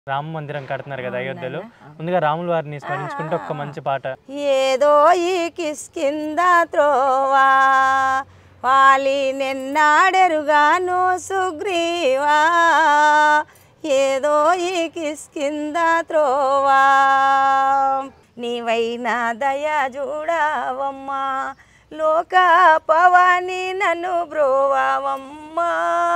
రామ మందిరం కడుతున్నారు కదా అయోధ్యలో ముందుగా రాముల వారిని స్మరించుకుంటే ఒక్క మంచి పాట ఏదో ఈ కిస్కింద త్రోవా వాలి నిన్నాడెరుగాను సుగ్రీవా ఏదో ఈ కిస్కింద త్రోవా నీవైనా దయ చూడవమ్మా లోక పవాని నన్ను బ్రోవమ్మా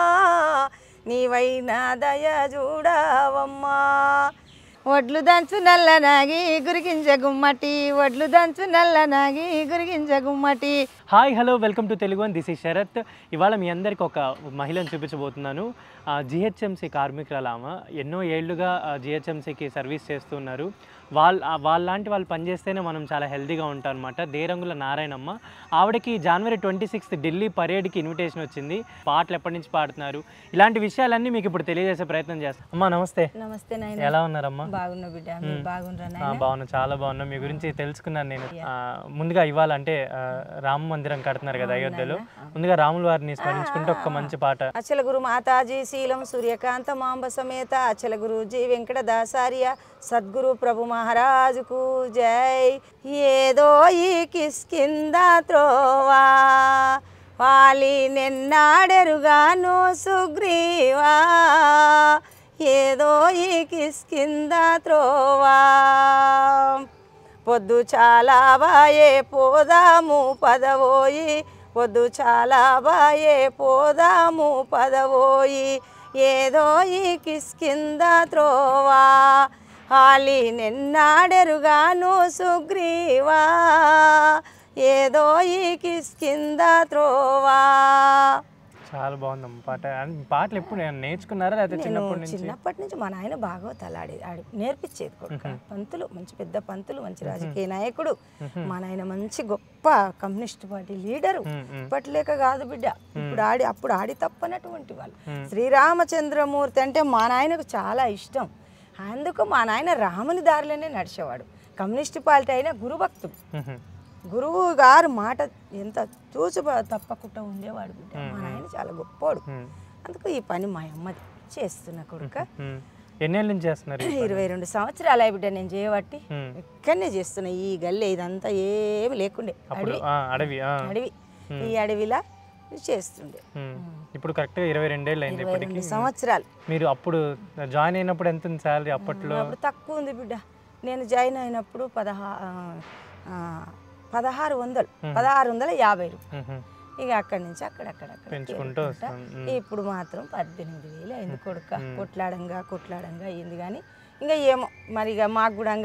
నీవైనా దయ చూడవమ్మా వడ్లు దంచు నల్లనాగి గురిగింజ గుమ్మటి వడ్లు దంచు నల్లనాగి గురిగింజ గుమ్మటి hi hello welcome to Telugu this ఈ శరత్ ఇవాళ మీ అందరికి ఒక మహిళను చూపించబోతున్నాను జిహెచ్ఎంసీ కార్మికురాలు ఆమె ఎన్నో ఏళ్లుగా జిహెచ్ఎంసీకి సర్వీస్ చేస్తున్నారు వాళ్ళ వాళ్ళలాంటి వాళ్ళు పనిచేస్తేనే మనం చాలా హెల్తీగా ఉంటాం అనమాట దేరంగుల నారాయణమ్మ ఆవిడకి జనవరి ట్వంటీ సిక్స్త్ ఢిల్లీ పరేడ్కి ఇన్విటేషన్ వచ్చింది పాటలు ఎప్పటి నుంచి పాడుతున్నారు ఇలాంటి విషయాలన్నీ మీకు ఇప్పుడు తెలియజేసే ప్రయత్నం చేస్తాం అమ్మా నమస్తే నమస్తే నాయన ఎలా ఉన్నారమ్మా బాగున్నా బిడ్డ మీరు బాగుండ్రా ఆ, నాయన బాగున్నా చాలా బాగున్నా మీ గురించి తెలుసుకున్నాను నేను ఆ, ముందుగా ఇవ్వాలంటే ఆ, రామ మందిరం కడుతున్నారు కదా అయోధ్యలో ముందుగా రాముల వారిని స్మరించుకుంటే ఒక్క మంచి పాట అచల గురు మాతాజీ శీలం సూర్యకాంత మాంబ సమేత అచల గురు జీ వెంకట దాసార్య సద్గురు ప్రభు మహారాజుకు జై ఏదో ఈ కిస్కింద త్రోవా వాలి నిన్నాడెరుగాను సుగ్రీవా ఏదో ఈ కిస్కింద త్రోవా పొద్దు చాలా బాయే పోదాము పదవోయి పొద్దు చాలా బాయే పోదాము పదవోయి ఏదో ఈ కిస్కింద త్రోవా హాలి నిన్నాడెరుగాను సుగ్రీవా ఏదో ఈ కిస్కింద త్రోవా చాలా బాగుందమ్మా పాట అండ్ పాటలు ఎప్పుడు నేను నేర్చుకున్నారా లేకపోతే నేను చిన్నప్పటి నుంచి చిన్నప్పటి నుంచి మా నాయన భాగవతాలు ఆడి ఆడి నేర్పించేది కొడుక పంతులు మంచి పెద్ద పంతులు మంచి రాజకీయ నాయకుడు మా నాయన మంచి గొప్ప కమ్యూనిస్ట్ పార్టీ లీడరు మ్మ్, మ్మ్. ఇప్పట్లేక కాదు బిడ్డ ఇప్పుడు ఆడి అప్పుడు ఆడి తప్పనటువంటి వాళ్ళు శ్రీరామచంద్రమూర్తి అంటే మా నాయనకు చాలా ఇష్టం అందుకు మా నాయన రాముని దారిలోనే నడిచేవాడు కమ్యూనిస్ట్ పార్టీ అయినా గురుభక్తుడు మ్మ్. గురువు గారు మాట ఎంత చూసు తప్పకుండా ఉండేవాడు బిడ్డ మా నాయన చాలా గొప్పోడు మ్మ్. అందుకు ఈ పని మా అమ్మది చేస్తున్న కొడుక మ్మ్. ఎన్నేళ్ళ నుంచి చేస్తున్నారు ఈ పని? ఇరవై రెండు సంవత్సరాలు బిడ్డ నేను చేయబట్టి మ్మ్. ఇక్కడనే చేస్తున్నా ఈ గల్లే ఇదంతా ఏమి లేకుండే అప్పుడు అడవి ఆ, అడవి ఆ. అడవి ఈ అడవిలా చేస్తుండే మ్మ్. ఇప్పుడు కరెక్ట్గా ఇరవై రెండేళ్ళు అయింది ఇరవై ఇప్పటికి రెండు సంవత్సరాలు మీరు అప్పుడు జాయిన్ అయినప్పుడు ఎంత ఉంది శాలరీ అప్పట్లో అప్పుడు తక్కువ ఉంది బిడ్డ నేను జాయిన్ అయినప్పుడు పదహా ఆ, పదహారు వందలు పదహారు వందల యాభై రూపాయలు మ్మ్. ఇక అక్కడి నుంచి అక్కడక్కడక్కడ పెంచుకుంటూ తేలుకుంటా. వస్తాం. మ్మ్. ఇప్పుడు మాత్రం పద్దెనిమిది వేలు అయింది కొడుక కొట్లాడంగా కొట్లాడంగా అయింది కానీ ఇంకా ఏమో మరి ఇక మాకు కూడా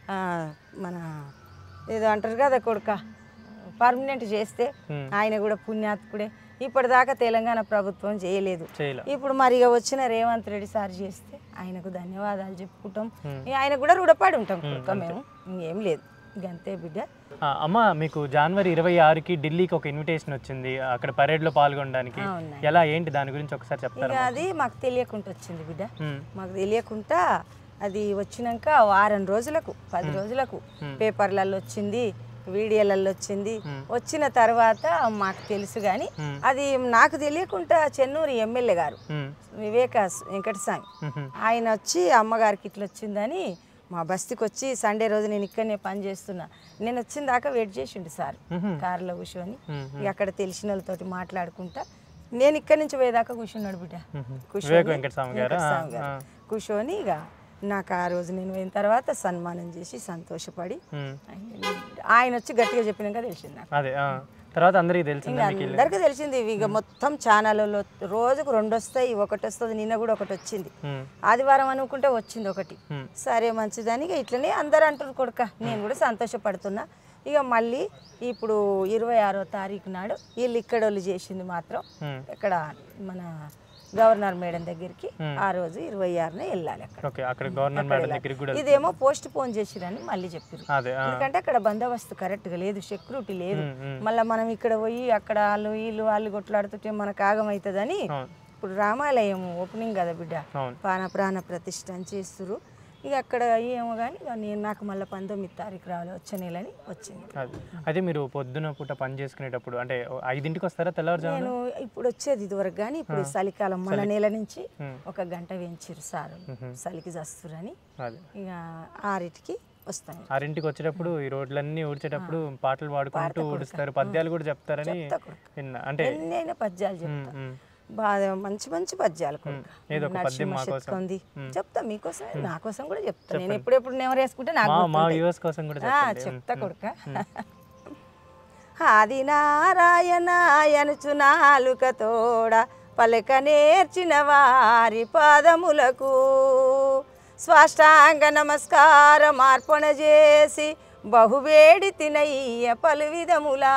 మన ఏదో అంటారు కదా కొడుక పర్మనెంట్ చేస్తే మ్మ్. ఆయన కూడా పుణ్యాత్కుడే ఇప్పటిదాకా తెలంగాణ ప్రభుత్వం చేయలేదు చేయలే ఇప్పుడు మరి ఇక వచ్చిన రేవంత్ రెడ్డి సార్ చేస్తే ఆయనకు ధన్యవాదాలు చెప్పుకుంటాం ఇక ఆయన కూడా రుణపడి ఉంటాం కొడుక మేము ఇంకేం లేదు ఇంకంతే బిడ్డ ఆ, అమ్మ మీకు జనవరి ఇరవై ఆరుకి ఢిల్లీకి ఒక ఇన్విటేషన్ వచ్చింది అక్కడ పరేడ్లో పాల్గొనడానికి అవునా. ఎలా ఏంటి దాని గురించి ఒకసారి చెప్తారా ఇక అది మాకు తెలియకుండా వచ్చింది బిడ్డ మ్మ్. మాకు తెలియకుండా అది వచ్చినాక వారం రోజులకు పది రోజులకు పేపర్లలో వచ్చింది వీడియోలలో వచ్చింది వచ్చిన తర్వాత మాకు తెలుసు కానీ అది నాకు తెలియకుండా చెన్నూరు ఎమ్మెల్యే గారు మ్మ్. వివేక వెంకటస్వామి మ్మ్. ఆయన వచ్చి అమ్మగారికి ఇట్లా వచ్చిందని మా బస్తీకి వచ్చి సండే రోజు నేను ఇక్కడనే పని చేస్తున్నా నేను వచ్చిన దాకా వెయిట్ చేసిండు సార్ మ్మ్. కారులో కూర్చొని మ్మ్. ఇక అక్కడ తెలిసిన వాళ్ళతోటి మాట్లాడుకుంటా నేను ఇక్కడి నుంచి పోయేదాకా కూర్చున్నాడు బిడ్డ మ్మ్. కూర్చొని వివేక్ వెంకటస్వామి గారా? వెంకటస్వామి గారు. ఆ. కూర్చొని ఇక నాకు ఆ రోజు నేను పోయిన తర్వాత సన్మానం చేసి సంతోషపడి మ్మ్. ఆయన- ఆయన వచ్చి గట్టిగా చెప్పినాక తెలిసింది నాకు అదే ఆ. తర్వాత అందరికీ తెలిసింది ఇంకా అందరికీ తెలిసింది ఇక మొత్తం ఛానళ్ళలో రోజుకు రెండు వస్తాయి ఒకటి వస్తుంది నిన్న కూడా ఒకటి వచ్చింది మ్మ్. ఆదివారం అనుకుంటే వచ్చింది ఒకటి మ్మ్. సరే మంచిదని ఇక ఇట్లనే అందరు అంటారు కొడుక నేను కూడా సంతోషపడుతున్నా ఇక మళ్ళీ ఇప్పుడు ఇరవై ఆరో తారీఖు నాడు వీళ్ళు ఇక్కడ వాళ్ళు చేసింది మాత్రం మ్మ్. ఇక్కడ మన గవర్నర్ మేడం దగ్గరికి మ్మ్. ఆ రోజు ఇరవై ఆరున వెళ్ళాలి అక్కడ ఓకే అక్కడ గవర్నర్ మేడం దగ్గరికి కూడా ఇదేమో పోస్ట్ పోన్ చేసిరని మళ్ళీ చెప్పారు అదే ఆ. ఎందుకంటే అక్కడ బందోబస్తు కరెక్ట్గా లేదు సెక్యూరిటీ లేదు మ్మ్. మ్మ్. మళ్ళీ మనం ఇక్కడ పోయి అక్కడ వాళ్ళు వీళ్ళు వాళ్ళు కొట్లాడుతుంటే మనకు ఆగమవుతుందని అవును ఇప్పుడు రామాలయం ఓపెనింగ్ కదా బిడ్డ అవును పాన ప్రాణ ప్రతిష్ఠ అని చేస్తురు ఇక అక్కడ ఏమో కానీ ఇక నేను నాకు మళ్ళీ పంతొమ్మిది తారీఖు రావాలి వచ్చే నెలని వచ్చింది అది అదే మీరు పొద్దున పూట పని చేసుకునేటప్పుడు అంటే ఓ ఐదింటికి వస్తారా తెల్లవారుజామున నేను ఇప్పుడు వచ్చేది ఇదివరకు కానీ ఇప్పుడు ఈ చలికాలం మన నెల నుంచి ఉమ్. ఒక గంట వేయించారు సారు చలికి చస్తురని అది ఇక ఆరింటికి వస్తాను ఆరింటికి వచ్చేటప్పుడు ఈ రోడ్లన్నీ ఊడ్చేటప్పుడు పాటలు పాడుకుంటూ ఊడుస్తారు పద్యాలు కూడా చెప్తారని చెప్తా కొడుకు. విన్నా అంటే ఎన్ని అయినా పద్యాలు ఉమ్, చెప్తా ఉమ్, బాగా మంచి మంచి పద్యాలు కొడుకు. ఏదో ఒక పద్యం నరసింహ మా కోసం. శతకంది. ఉమ్. చెప్తా మీకోసం నా కోసం కూడా చెప్తా నేను ఎప్పుడెప్పుడు నెవరు వేసుకుంటే నాకు మా మా గుర్తుంటాయి. వ్యూవర్స్ కోసం కూడా ఆ, చెప్పండి చెప్తా కొడుక ఆది నారాయణాయనుచు నాలుక తోడ పలక నేర్చిన వారి పాదములకు స్వాష్టాంగ నమస్కారం అర్పణ చేసి బహువేడి తినయ్య పలు విధములా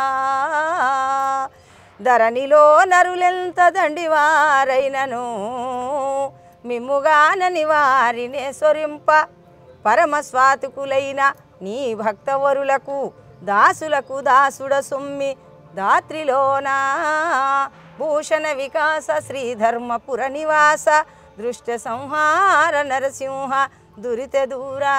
ధరణిలో నరులెంత దండివారైనను మిమ్ముగానని వారినే సొరింప పరమ స్వాతుకులైన నీ భక్తవరులకు దాసులకు దాసుడ సొమ్మి దాత్రిలోనా భూషణ వికాస శ్రీధర్మపుర నివాస దృష్ట సంహార నరసింహ దురిత దూరా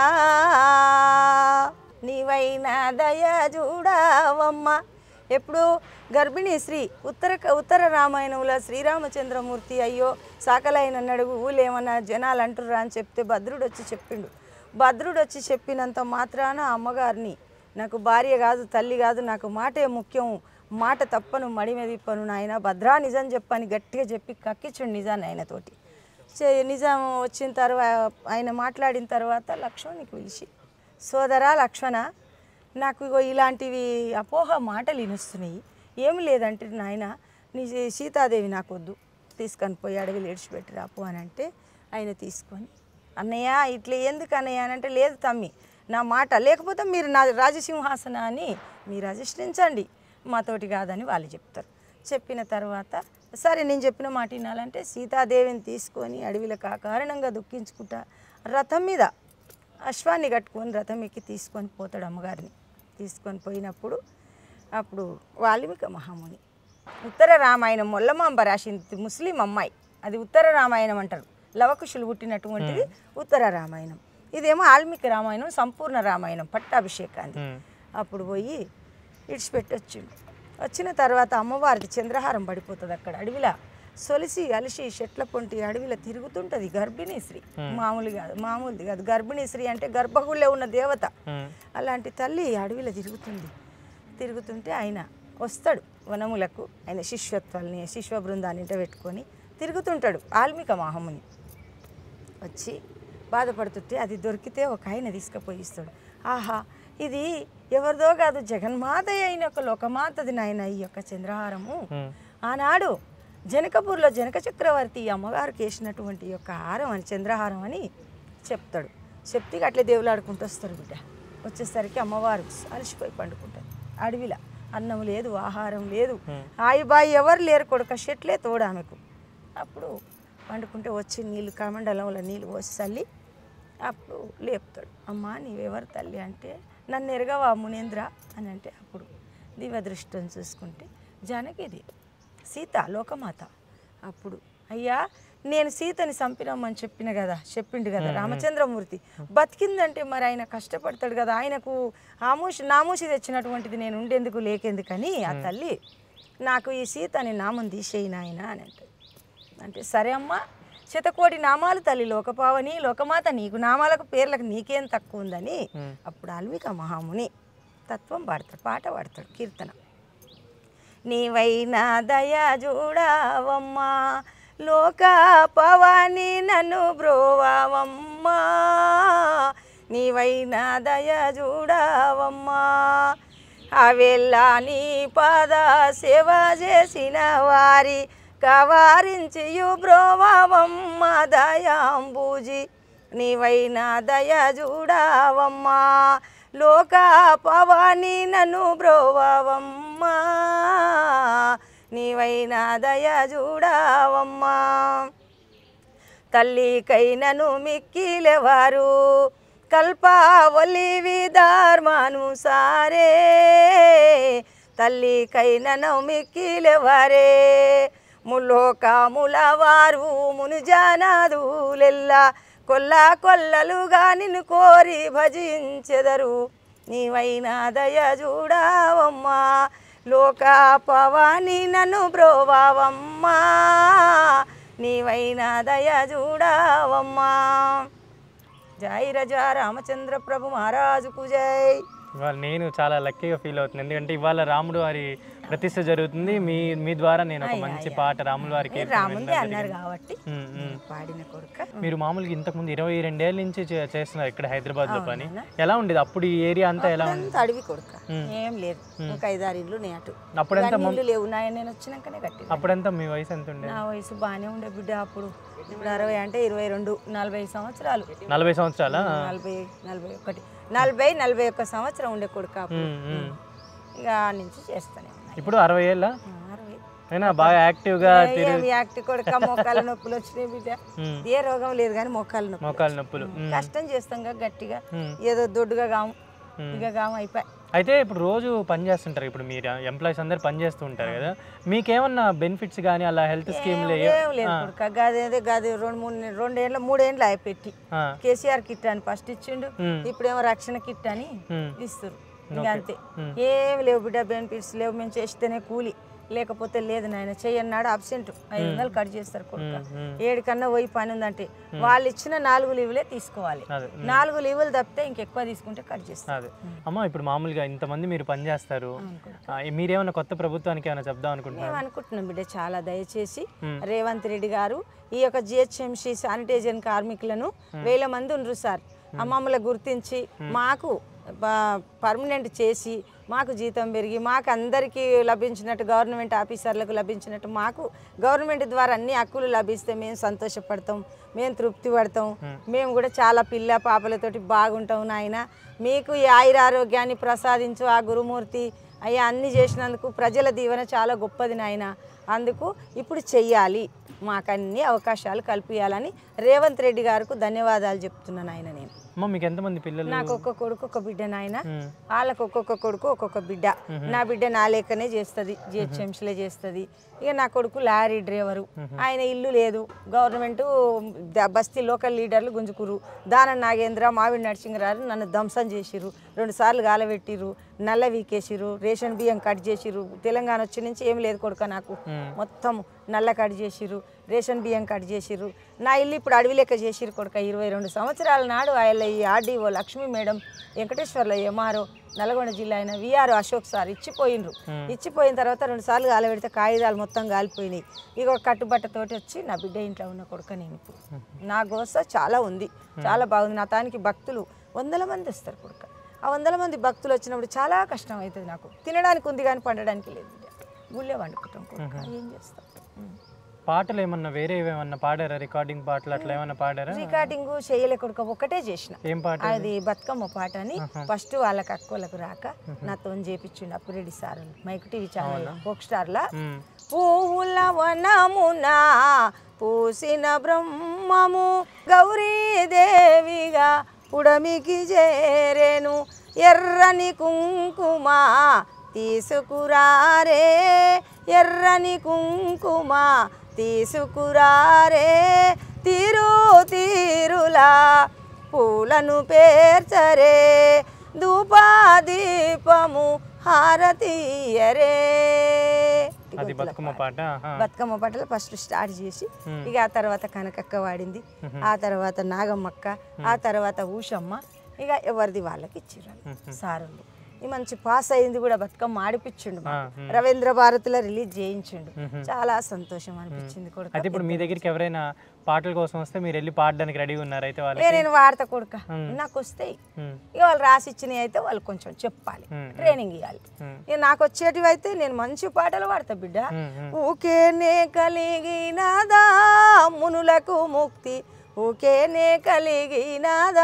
నీవైన దయ చూడవమ్మ ఎప్పుడు గర్భిణీ శ్రీ ఉత్తర ఉత్తర రామాయణంలో శ్రీరామచంద్రమూర్తి అయ్యో సాకలైన నడుగు ఊళ్ళేమన్నా జనాలు అంటుర్రా అని చెప్తే భద్రుడు వచ్చి చెప్పిండు భద్రుడు వచ్చి చెప్పినంత మాత్రాన అమ్మగారిని నాకు భార్య కాదు తల్లి కాదు నాకు మాటే ముఖ్యం మాట తప్పను మడిమే తిప్పను నాయన భద్రా నిజం చెప్పని గట్టిగా చెప్పి కక్కించండు నిజాన్ని ఆయనతోటి చే- నిజం వచ్చిన తర్వాత ఆయన మాట్లాడిన తర్వాత లక్ష్మణ్కి పిలిచి సోదరా లక్ష్మణ నాకు ఇగో ఇలాంటివి అపోహ మాటలు వినొస్తున్నాయి ఏమి లేదంటే నాయన నీ సీతాదేవి నాకు వద్దు తీసుకొని పోయి అడవిలో ఏడ్చిపెట్టి రాపు అని అంటే ఆయన తీసుకొని అన్నయ్య ఇట్లా ఎందుకు అన్నయ్య అని అంటే లేదు తమ్మి నా మాట లేకపోతే మీరు నా రాజసింహాసనాన్ని మీరు అధిష్ఠించండి మాతోటి కాదని వాళ్ళు చెప్తారు చెప్పిన తర్వాత సరే నేను చెప్పిన మాట వినాలంటే సీతాదేవిని తీసుకొని అడవిలకు ఆ కారణంగా దుఃఖించుకుంటా రథం మీద అశ్వాన్ని కట్టుకొని రథం ఎక్కి తీసుకొని పోతాడు అమ్మగారిని తీసుకొని పోయినప్పుడు అప్పుడు వాల్మీకి మహాముని ఉత్తర రామాయణం మొల్లమాంబ రాసింది ముస్లిం అమ్మాయి అది ఉత్తర రామాయణం అంటారు లవకుశులు పుట్టినటువంటిది ఉత్తర రామాయణం ఇదేమో ఆల్మిక రామాయణం సంపూర్ణ రామాయణం పట్టాభిషేకాన్ని ఉమ్, అప్పుడు పోయి ఇడిచిపెట్టి వచ్చిండు వచ్చిన తర్వాత అమ్మవారిది చంద్రహారం పడిపోతుంది అక్కడ అడవిలా సొలిసి అలిసి చెట్ల పొంటి అడవిలో తిరుగుతుంటుంది గర్భిణీ స్త్రీ మామూలు కాదు మామూలుది కాదు గర్భిణీ స్త్రీ అంటే గర్భగుళ్ళే ఉన్న దేవత ఉమ్, అలాంటి తల్లి అడవిలో తిరుగుతుంది తిరుగుతుంటే ఆయన వస్తాడు వనములకు ఆయన శిష్యత్వాల్ని శిష్య బృందాన్ని ఇంట పెట్టుకొని తిరుగుతుంటాడు ఆల్మిక మహాముని వచ్చి బాధపడుతుంటే అది దొరికితే ఒక ఆయన తీసుకుపోయి ఇస్తాడు ఆహా ఇది ఎవరిదో కాదు జగన్మాత అయిన ఒక లోకమాతది నాయన ఈ యొక్క చంద్రహారము ఉమ్, ఆనాడు జనకపూర్లో జనక చక్రవర్తి ఈ అమ్మగారికి వేసినటువంటి ఈ యొక్క హారం అని చంద్రహారం అని చెప్తాడు చెప్తే ఇక అట్లే దేవులాడుకుంటూ వస్తారు బిడ్డ వచ్చేసరికి అమ్మవారు అలసిపోయి పండుకుంటుంది అడవిలా అన్నం లేదు ఆహారం లేదు ఆయి బాయి ఎవరు లేరు కొడుక చెట్లే తోడు ఆమెకు అప్పుడు వండుకుంటే వచ్చి నీళ్ళు కమండలంలో నీళ్ళు పోసి చల్లి అప్పుడు లేపుతాడు అమ్మా నీవెవరు తల్లి అంటే నన్ను ఎరగవా మునేంద్ర అని అంటే అప్పుడు దివ్య దృష్టిని చూసుకుంటే జానకిది సీత లోకమాత అప్పుడు అయ్యా నేను సీతని చంపినామని చెప్పిన కదా చెప్పిండు కదా రామచంద్రమూర్తి బతికిందంటే మరి ఆయన కష్టపడతాడు కదా ఆయనకు ఆమూషి నామూషి తెచ్చినటువంటిది నేను ఉండేందుకు లేకెందుకని ఆ తల్లి నాకు ఈ సీత అని నామం తీసేయి నాయన అని అంటది అంటే సరే అమ్మా శతకోటి నామాలు తల్లి లోకపావని లోకమాత నీకు నామాలకు పేర్లకు నీకేం తక్కువ ఉందని అప్పుడు ఆల్మిక మహాముని తత్వం పాడతాడు పాట పాడతాడు కీర్తన నీవైనా దయ చూడవమ్మా లోక పవాని నన్ను బ్రోవమ్మా నీవైనా దయ చూడవమ్మా అವೆಲ್ಲ నీ పద సేవ చేసిన వారి కవారించియు బ్రోవమ్మ దయాంబూజి నీవైనా దయ చూడవమ్మా లోక పవాని నన్ను బ్రోవమ్మా నీవైనా దయ చూడవమ్మా తల్లికైనను మిక్కిలెవారు కల్పావలి విధర్మానుసారే తల్లికైనను మిక్కిలెవరే ములోకముల వారు మునిజానాదులెల్ల కొల్లా కొల్లలుగా నిన్ను కోరి భజించెదరు నీవైనా దయ చూడవమ్మా లోక పవాని నన్ను బ్రోవావమ్మా నీవైనా దయ చూడవమ్మా జై రజా రామచంద్ర ప్రభు మహారాజుకు జై ఇవాళ నేను చాలా లక్కీగా ఫీల్ అవుతుంది ఎందుకంటే ఇవాళ రాముడు వారి ప్రతిష్ట జరుగుతుంది మీ మీ ద్వారా నేను ఒక మంచి పాట రాముల వారికి కీర్తన రాముందే వినడం అన్నారు జరిగింది. కాబట్టి ఉమ్, ఉమ్. పాడిన కొడుక మీరు మామూలుగా ఇంతకుముందు ఇరవై రెండేళ్ళ నుంచి చే- చేస్తున్నారు ఇక్కడ హైదరాబాద్ లో పని ఎలా ఉండేది అప్పుడు ఈ ఏరియా అంతా ఎలా ఉంది అంత అడవి కొడుక ఏం లేదు ఇంకా ఐదారు ఇల్లు నే అటు అప్పుడెంత ఇవన్నీ ఇల్లు లేవు నాయన నేను వచ్చినాకనే కట్టి అప్పుడంతా మీ వయసు ఎంత ఉండేది నా వయసు బాగానే ఉండే బిడ్డ అప్పుడు ఇప్పుడు అరవై అంటే ఇరవై రెండు నలభై సంవత్సరాలు నలభై సంవత్సరాలా నలభై నలభై ఒకటి నలభై నలభై ఒక్క సంవత్సరం ఉండే కొడుక అప్పుడు. ఉమ్, ఉమ్. ఇక ఆ నుంచి చేస్తానే ఉన్నాయి ఇప్పుడు అరవై ఏళ్ళ ఆ, అరవై అయినా బాగా యాక్టివ్ గా ఏం యాక్ట్ కొడుక మోకాల నొప్పులు వచ్చినాయి బిడ్డ ఉమ్. ఏ రోగం లేదు కానీ మోకాల నొప్పి మోకాలు నొప్పులు ఉమ్, కష్టం చేస్తాం కదా గట్టిగా ఉమ్. ఏదో దొడ్డుగా కాము ఉమ్. ఇక కాము అయిపోయి అయితే ఇప్పుడు రోజు పని చేస్తుంటారు ఇప్పుడు మీరు ఎంప్లాయీస్ అందరు పని చేస్తూ ఉంటారు కదా మీకేమన్నా బెనిఫిట్స్ కానీ అలా హెల్త్ స్కీమ్లు ఏం లేదు కొడుక గది అదే గది రెండు మూడు నె- రెండేళ్ళ మూడేళ్ళు అయిపెట్టి కేసీఆర్ కిట్ అని ఫస్ట్ ఇచ్చిండు ఉమ్. ఇప్పుడేమో రక్షణ కిట్ అని ఉమ్. ఇస్తారు ఇంకా అంతే ఉమ్. ఏం లేవు బిడ్డ బెనిఫిట్స్ లేవు మేము చేస్తేనే కూలి లేకపోతే లేదు నాయన చెయ్యన్నాడు అబ్సెంట్ ఐదు వందలు కట్ చేస్తారు కొడుక ఉమ్. ఏడు కన్నా పోయి పని ఉందంటే వాళ్ళు ఇచ్చిన నాలుగు లీవులే తీసుకోవాలి అదే నాలుగు లీవులు తప్పితే ఇంకెక్కువ తీసుకుంటే కట్ చేస్తారు అదే అమ్మ ఇప్పుడు మామూలుగా ఇంతమంది మీరు పని చేస్తారు ఆ, మీరేమన్నా కొత్త ప్రభుత్వానికి ఏమైనా చెప్దాం అనుకుంటున్నారు మేము అనుకుంటున్నాం బిడ్డ చాలా దయచేసి మ్మ్. రేవంత్ రెడ్డి గారు ఈ యొక్క జిహెచ్ఎంసీ శానిటైజర్ కార్మికులను వేల మంది ఉండ్రు సార్ మమ్మల్ని గుర్తించి మాకు పర్మనెంట్ చేసి మాకు జీతం పెరిగి మాకు అందరికీ లభించినట్టు గవర్నమెంట్ ఆఫీసర్లకు లభించినట్టు మాకు గవర్నమెంట్ ద్వారా అన్ని హక్కులు లభిస్తే మేము సంతోషపడతాం మేము తృప్తి పడతాం మేము కూడా చాలా పిల్ల పాపలతోటి బాగుంటాం నాయన మీకు ఈ ఆయురారోగ్యాన్ని ప్రసాదించు ఆ గురుమూర్తి అయ్యా అన్ని చేసినందుకు ప్రజల దీవెన చాలా గొప్పది నాయన అందుకు ఇప్పుడు చెయ్యాలి మాకు అన్ని అవకాశాలు కల్పించాలని రేవంత్ రెడ్డి గారికి ధన్యవాదాలు చెప్తున్నాను ఆయన నేను అమ్మ మీకు ఎంతమంది పిల్లలు నాకు ఒక్క కొడుకు ఒక బిడ్డ నాయన ఉమ్, వాళ్ళకు ఒక్కొక్క కొడుకు ఒక్కొక్క బిడ్డ నా బిడ్డ నా లెక్కనే చేస్తుంది జిహెచ్ఎంసీలో చేస్తుంది ఇక నా కొడుకు లారీ డ్రైవరు ఆయన ఇల్లు లేదు గవర్నమెంట్ బస్తీ లోకల్ లీడర్లు గుంజుకురు దాన నాగేంద్ర మావిడి నరసింహరావు నన్ను ధ్వంసం చేసిర్రు రెండు సార్లు గాలబెట్టిర్రు నల్ల వీకేసిర్రు రేషన్ బియ్యం కట్ చేసిర్రు తెలంగాణ వచ్చి నుంచి ఏం లేదు కొడుక నాకు మొత్తం నల్ల కట్ చేసిర్రు రేషన్ బియ్యం కట్ చేసిర్రు నా ఇల్లు ఇప్పుడు అడవి లెక్క చేసిర్రు కొడుక ఇరవై రెండు సంవత్సరాల నాడు ఆయన ఈ RDO Lakshmi madam Venkateswarla MRO Nalgonda జిల్లా అయిన విఆర్ అశోక్ సార్ ఇచ్చిపోయినరు ఇచ్చిపోయిన తర్వాత రెండు సార్లు గాలబెడితే కాగితాలు మొత్తం గాలిపోయినాయి ఇక ఒక కట్టుబట్టతోటి వచ్చి నా బిడ్డ ఇంట్లో ఉన్న కొడుక నేను ఇప్పుడు నా గోస చాలా ఉంది చాలా బాగుంది నా తానికి భక్తులు వందల మంది వస్తారు కొడుక ఆ వందల మంది భక్తులు వచ్చినప్పుడు చాలా కష్టం అవుతుంది నాకు తినడానికి ఉంది కానీ పండడానికి లేదు బిడ్డ గుళ్ళే వండుకుంటాం కొడుక ఏం చేస్తాం ఉం. పాటలు ఏమన్నా వేరే ఏమన్నా పాడారా రికార్డింగ్ పాటలు అట్లా ఏమన్నా పాడారా రికార్డింగ్ చేయలే కొడుక ఒకటే చేసిన ఏం పాట అది బతుకమ్మ పాట అని ఫస్ట్ వాళ్ళకి అక్కలకు రాక నాతో చేపించిండు Appireddy sir mike TV channel folk స్టార్లా ఉమ్, పువ్వుల వనమున పూసిన బ్రహ్మము గౌరీదేవిగా పుడమికి చేరేను ఎర్రని కుంకుమ తీసుకురారే ఎర్రని కుంకుమ తీసుకురారే తీరు తీరులా పూలను పేర్చరే ధూపాదీపము హారతీయరే అది బతుకమ్మ పాట ఆహా. బతుకమ్మ పాటలు ఫస్ట్ స్టార్ట్ చేసి ఇక ఆ తర్వాత కనకక్క వాడింది ఆ తర్వాత నాగమ్మక్క ఆ తర్వాత ఊషమ్మ ఇక ఎవరిది వాళ్ళకి ఇచ్చిర్రు సారులు ఈ మంచి పాస్ అయింది కూడా బతుకమ్మ ఆడిపించిండు మాకు. ఆ, ఉమ్. రవీంద్ర భారతిలో రిలీజ్ చేయించిండు చాలా సంతోషం అనిపించింది కొడుక అయితే ఇప్పుడు మీ దగ్గరికి ఎవరైనా పాటల కోసం వస్తే మీరు వెళ్ళి పాడడానికి రెడీగా ఉన్నారు అయితే ఏ వాళ్ళకి నేను వాడతా కొడుక నాకు వస్తాయి ఉమ్, ఇక వాళ్ళు రాసి ఇచ్చినవి అయితే వాళ్ళు కొంచెం చెప్పాలి ఉమ్, ట్రైనింగ్ ఇవ్వాలి ఉమ్, ఇక నాకు వచ్చేటివి అయితే నేను మంచి పాటలు పాడతా బిడ్డ ఉమ్, ఉమ్. ఊకేనే కలిగినదా మునులకు ముక్తి ఊకేనే కలిగినదా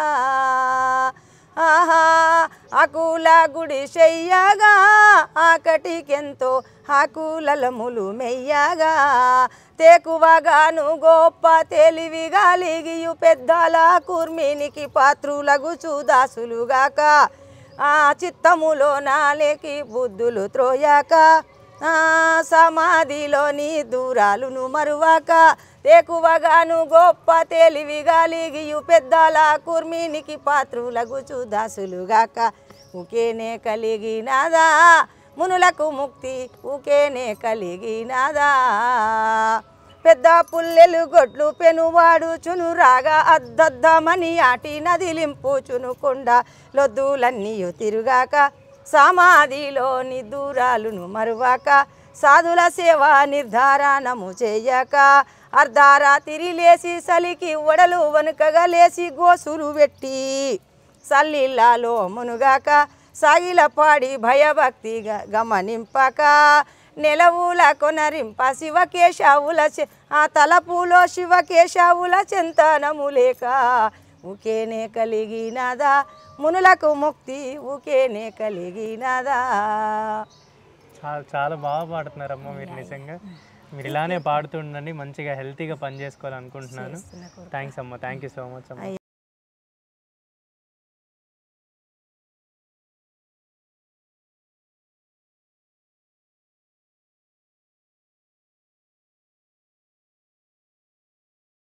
ఆహా అకుల గుడి చెయ్యగా ఆకటికెంతో ఆకులములు మెయ్యగా తేకువగాను గొప్ప తెలివి కలిగియు పెద్దల కుర్మినికి పాత్రులకు చూదాసులుగాక ఆ చిత్తములో నాలేకి బుద్ధులు త్రోయాక ఆ, సమాధిలోని దూరాలును మరువాక తేకువగాను గొప్ప తెలివిగా లిగియు పెద్దల కుర్మినికి పాత్రులగుచు దాసులుగాక ఉకేనే కలిగినదా మునులకు ముక్తి ఉకేనే కలిగినదా పెద్ద పుల్లెలు గొడ్లు పెనువాడు చును రాగా అద్దద్దమని ఆటి నదిలింపు చునుకొండ లొద్దులన్నీయు తిరుగాక సమాధిలోని దూరాలును మరువాక సాధుల సేవ నిర్ధారణము చేయక అర్ధారాతిరి లేసి సలికి ఒడలు వనుకగా లేసి గోసులు పెట్టి సల్లిల్లాలో మునుగాక సాగిల పాడి భయభక్తిగా గమనింపక నెలవుల కొనరింప శివకేశవుల చె- ఆ తలపులో శివకేశవుల చింతనము లేక ఉకేనే కలిగినదా మునులకు ముక్తి ఉకేనే కలిగినదా చాలా చాలా బాగా పాడుతున్నారమ్మా మీరు నిజంగా మీరు ఇలానే పాడుతుండండి మంచిగా హెల్తీగా పని చేసుకోవాలనుకుంటున్నాను థ్యాంక్స్ అమ్మా థ్యాంక్ యూ సో మచ్ అమ్మా